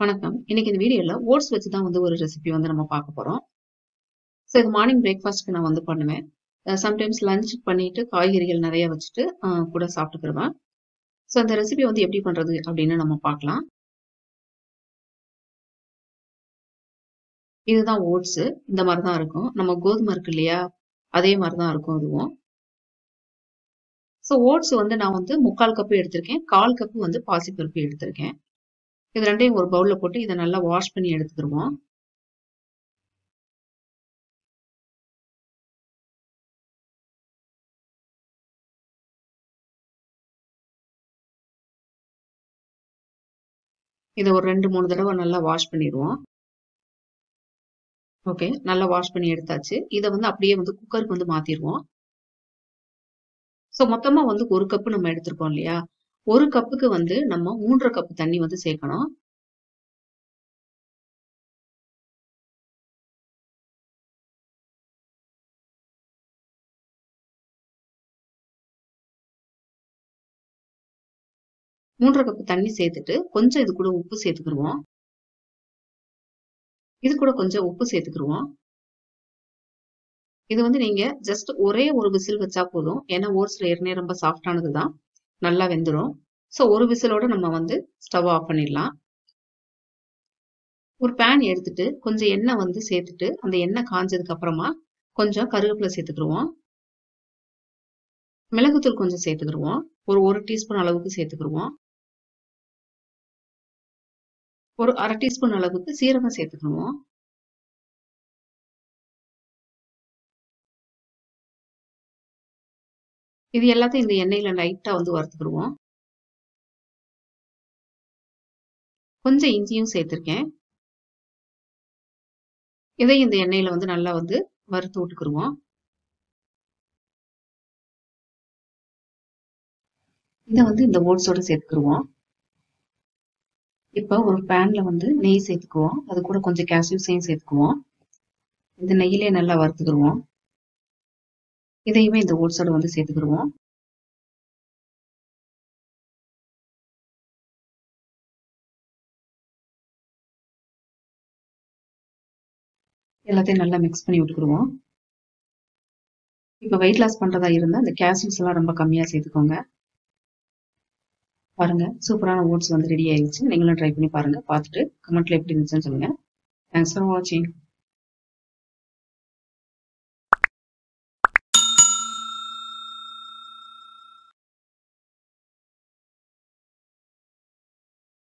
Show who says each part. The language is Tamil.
Speaker 1: வணக்கம். இன்னைக்கு இந்த வீடியோல ஓட்ஸ் வச்சு தான் வந்து ஒரு ரெசிபி வந்து நம்ம பார்க்க போறோம். ஸோ இது மார்னிங் பிரேக்ஃபாஸ்ட்க்கு நான் வந்து பண்ணுவேன். அ சம்டைம்ஸ் லஞ்ச் பண்ணிட்டு காய்கறிகள் நெறைய வச்சுட்டு அ கூட சாப்பிட்டுக்கிருவேன். ஸோ அந்த ரெசிபி வந்து எப்படி பண்றது அப்படின்னு நம்ம பார்க்கலாம். இதுதான் ஓட்ஸு. இந்த மாரி தான் இருக்கும். நம்ம கோதுமை இருக்கு இல்லையா? அதே மாரி தான் இருக்கும் இதுவும். ஸோ ஓட்ஸ் வந்து நான் வந்து 3/4 கப் எடுத்திருக்கேன். 1/4 கப் வந்து பாசிப்பருப்பு எடுத்திருக்கேன். இது 2யும் ஒரு பவுல்ல போட்டு இத நல்லா வாஷ் பண்ணி எடுத்துக்கிருவோம். இத ஒரு 2, 3 தடவ நல்லா வாஷ் பண்ணிருவோம். ஓகே. நல்லா வாஷ் பண்ணி எடுத்தாச்சு. இத வந்து அப்படியே வந்து குக்கருக்கு வந்து மாத்திருவோம். ஸோ மொத்தமா வந்து 1 கப் நம்ம எடுத்திருக்கோம் இல்லையா? 1 கப்புக்கு வந்து நம்ம 3 1/2 கப் தண்ணி வந்து சேர்க்கணும். மூன்றரை கப் தண்ணி சேர்த்துட்டு, கொஞ்சம் இது கூட உப்பு சேர்த்துக்கிருவோம். இது கூட கொஞ்சம் உப்பு சேர்த்துக்கிருவோம். இது வந்து நீங்க ஜஸ்ட் ஒரே ஒரு விசில் வச்சா போதும். ஏன்னா ஓட்ஸ்ல ஏற்கனவே ரொம்ப சாஃப்ட்டானது தான். நல்லா வெந்துரும். ஸோ ஒரு விசிலோட நம்ம வந்து ஸ்டவ் ஆஃப் பண்ணிடலாம். ஒரு பேன் எடுத்துட்டு, கொஞ்சம் எண்ணெய் வந்து சேர்த்துட்டு, அந்த எண்ணெய் காஞ்சதுக்கு அப்புறமா கொஞ்சம் கருவேப்பிலை சேர்த்துக்கிருவோம். மிளகுத்தூள் கொஞ்சம் சேர்த்துக்கிருவோம். ஒரு 1 டீஸ்பூன் அளவுக்கு சேர்த்துக்கிருவோம். ஒரு 1/2 டீஸ்பூன் அளவுக்கு சீரகம் சேர்த்துக்கிருவோம். இது எல்லாத்தையும் இந்த எண்ணெயில லைட்டா வந்து வறுத்துக்கிருவோம். கொஞ்சம் இஞ்சியும் சேர்த்திருக்கேன். இதையும் இந்த எண்ணெயில வந்து நல்லா வந்து வறுத்து விட்டுக்கிருவோம். இத வந்து இந்த ஓட்ஸோட சேர்த்துக்கிருவோம். இப்ப ஒரு பேன்ல வந்து நெய் சேர்த்துக்குவோம். அது கூட கொஞ்சம் கேஷ்யூஸையும் சேர்த்துக்குவோம். இந்த நெய்யிலே நல்லா வறுத்துக்கிருவோம். இதையுமே இந்த ஓட்ஸோட வந்து சேர்த்துக்கிருவோம். எல்லாத்தையும் நல்லா மிக்ஸ் பண்ணி விட்டுக்கிருவோம். இப்ப வெயிட் லாஸ் பண்றதா இருந்தா இந்த கேஷ்யூஸ் எல்லாம் ரொம்ப கம்மியா சேர்த்துக்கோங்க. பாருங்க சூப்பரான ஓட்ஸ் வந்து ரெடி ஆயிடுச்சு. நீங்களும் ட்ரை பண்ணி பாருங்க. பார்த்துட்டு கமெண்ட்ல எப்படி இருந்துச்சுன்னு சொல்லுங்க. தேங்க்ஸ் ஃபார் வாட்சிங்.